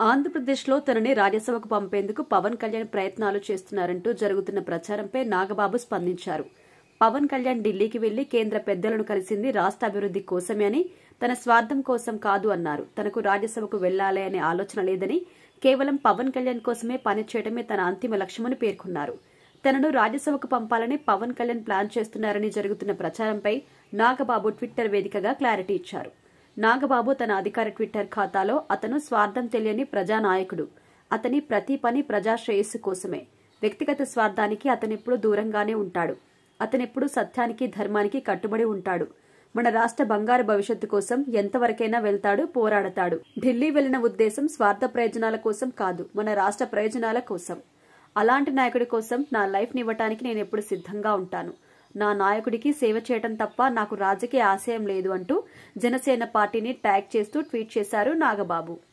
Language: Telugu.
ఆంధ్రప్రదేశ్లో తనని రాజ్యసభకు పంపేందుకు పవన్ కళ్యాణ్ ప్రయత్నాలు చేస్తున్నారంటూ జరుగుతున్న ప్రచారంపై నాగబాబు స్పందించారు పవన్ కళ్యాణ్ ఢిల్లీకి వెళ్లి కేంద్ర పెద్దలను కలిసింది రాష్ట్ర అభివృద్ది కోసమే అని తన స్వార్థం కోసం కాదు అన్నారు తనకు రాజ్యసభకు వెళ్లాలి అనే ఆలోచన లేదని కేవలం పవన్ కళ్యాణ్ కోసమే పనిచేయడమే తన అంతిమ లక్ష్యమని పేర్కొన్నారు తనను రాజ్యసభకు పంపాలని పవన్ కళ్యాణ్ ప్లాన్ చేస్తున్నారని జరుగుతున్న ప్రచారంపై నాగబాబు ట్విట్టర్ వేదికగా క్లారిటీ ఇచ్చారు నాగబాబు తన అధికార ట్విట్టర్ ఖాతాలో అతను స్వార్థం తెలియని ప్రజానాయకుడు అతని ప్రతి పని ప్రజా శ్రేయస్సు కోసమే వ్యక్తిగత స్వార్థానికి అతనెప్పుడు దూరంగానే ఉంటాడు అతనెప్పుడు సత్యానికి ధర్మానికి కట్టుబడి ఉంటాడు మన రాష్ట్ర బంగారు భవిష్యత్తు కోసం ఎంతవరకైనా వెళ్తాడు పోరాడతాడు ఢిల్లీ వెళ్లిన ఉద్దేశం స్వార్థ ప్రయోజనాల కోసం కాదు మన రాష్ట్ర ప్రయోజనాల కోసం అలాంటి నాయకుడి కోసం నా లైఫ్ నివ్వటానికి నేను ఎప్పుడు సిద్ధంగా ఉంటాను నా నాయకుడికి సేవ చేయటం తప్ప నాకు రాజకీయ ఆశయం లేదు అంటూ జనసేన పార్టీని ట్యాగ్ చేస్తూ ట్వీట్ చేశారు నాగబాబు